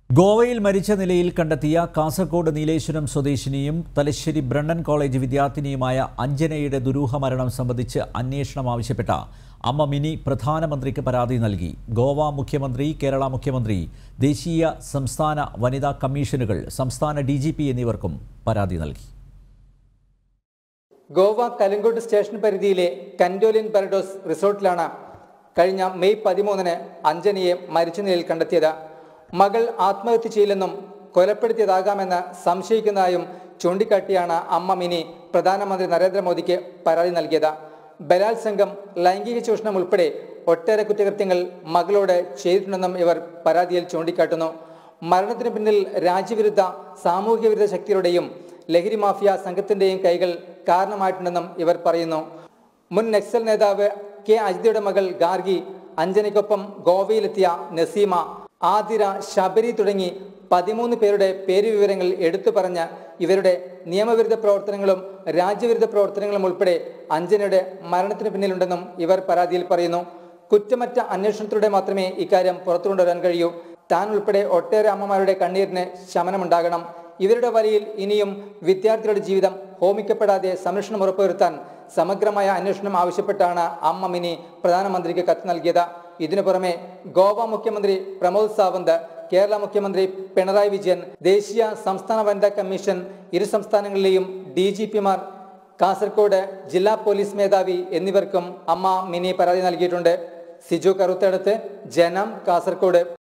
ഗോവയിൽ മരിച്ച നിലയിൽ കണ്ടെത്തിയ കാസർഗോഡ് നീലേശ്വരം സ്വദേശിനിയും തലശ്ശേരി ബ്രണ്ണൻ കോളേജ് വിദ്യാർത്ഥിനിയുമായ അഞ്ജനയുടെ ദുരൂഹ മരണം സംബന്ധിച്ച് അന്വേഷണം ആവശ്യപ്പെട്ട അമ്മ മിനി പ്രധാനമന്ത്രിക്ക് പരാതി നൽകി ഗോവ മുഖ്യമന്ത്രി കേരള മുഖ്യമന്ത്രി ദേശീയ സംസ്ഥാന വനിതാ കമ്മീഷനുകൾ സംസ്ഥാന ഡി എന്നിവർക്കും പരാതി നൽകി ഗോവ കലങ്കോട്ട് സ്റ്റേഷൻ പരിധിയിലെ കൻഡോലിൻ ബർഡോസ് റിസോർട്ടിലാണ് കഴിഞ്ഞ മെയ് പതിമൂന്നിന് അഞ്ജനയെ മരിച്ച നിലയിൽ കണ്ടെത്തിയത് മകൾ ആത്മഹത്യ ചെയ്യില്ലെന്നും കൊലപ്പെടുത്തിയതാകാമെന്ന് സംശയിക്കുന്നതായും ചൂണ്ടിക്കാട്ടിയാണ് അമ്മ മിനി പ്രധാനമന്ത്രി നരേന്ദ്രമോദിക്ക് പരാതി നൽകിയത് ബലാത്സംഗം ലൈംഗിക ചൂഷണം ഉൾപ്പെടെ ഒട്ടേറെ കുറ്റകൃത്യങ്ങൾ മകളോട് ചെയ്തിട്ടുണ്ടെന്നും ഇവർ പരാതിയിൽ ചൂണ്ടിക്കാട്ടുന്നു മരണത്തിന് പിന്നിൽ രാജ്യവിരുദ്ധ സാമൂഹ്യ വിരുദ്ധ ശക്തികളുടെയും ലഹരി മാഫിയ സംഘത്തിന്റെയും കൈകൾ കാരണമായിട്ടുണ്ടെന്നും ഇവർ പറയുന്നു മുൻ നക്സൽ നേതാവ് കെ അജിതയുടെ മകൾ ഗാർഗി അഞ്ജനയ്ക്കൊപ്പം ഗോവയിലെത്തിയ നസീമ ആതിര ശബരി തുടങ്ങി പതിമൂന്ന് പേരുടെ പേരുവിവരങ്ങൾ എടുത്തു പറഞ്ഞ് ഇവരുടെ നിയമവിരുദ്ധ പ്രവർത്തനങ്ങളും രാജ്യവിരുദ്ധ പ്രവർത്തനങ്ങളും ഉൾപ്പെടെ അഞ്ജനയുടെ മരണത്തിന് പിന്നിലുണ്ടെന്നും ഇവർ പരാതിയിൽ പറയുന്നു കുറ്റമറ്റ അന്വേഷണത്തിലൂടെ മാത്രമേ ഇക്കാര്യം പുറത്തു കൊണ്ടുവരാൻ കഴിയൂ താൻ ഉൾപ്പെടെ ഒട്ടേറെ അമ്മമാരുടെ കണ്ണീരിന് ശമനമുണ്ടാകണം ഇവരുടെ വലയിൽ ഇനിയും വിദ്യാർത്ഥികളുടെ ജീവിതം ഹോമിക്കപ്പെടാതെ സംരക്ഷണം ഉറപ്പുവരുത്താൻ സമഗ്രമായ അന്വേഷണം ആവശ്യപ്പെട്ടാണ് അമ്മ മിനി പ്രധാനമന്ത്രിക്ക് കത്ത് നൽകിയത് ഇതിനു പുറമെ ഗോവ മുഖ്യമന്ത്രി പ്രമോദ് സാവന്ത് കേരള മുഖ്യമന്ത്രി പിണറായി വിജയൻ ദേശീയ സംസ്ഥാന വനിതാ കമ്മീഷൻ ഇരു സംസ്ഥാനങ്ങളിലെയും ഡി ജി പിമാർ കാസർഗോഡ് ജില്ലാ പോലീസ് മേധാവി എന്നിവർക്കും അമ്മ മിനി പരാതി നൽകിയിട്ടുണ്ട് സിജു കറുത്തടുത്ത് ജനം കാസർഗോഡ്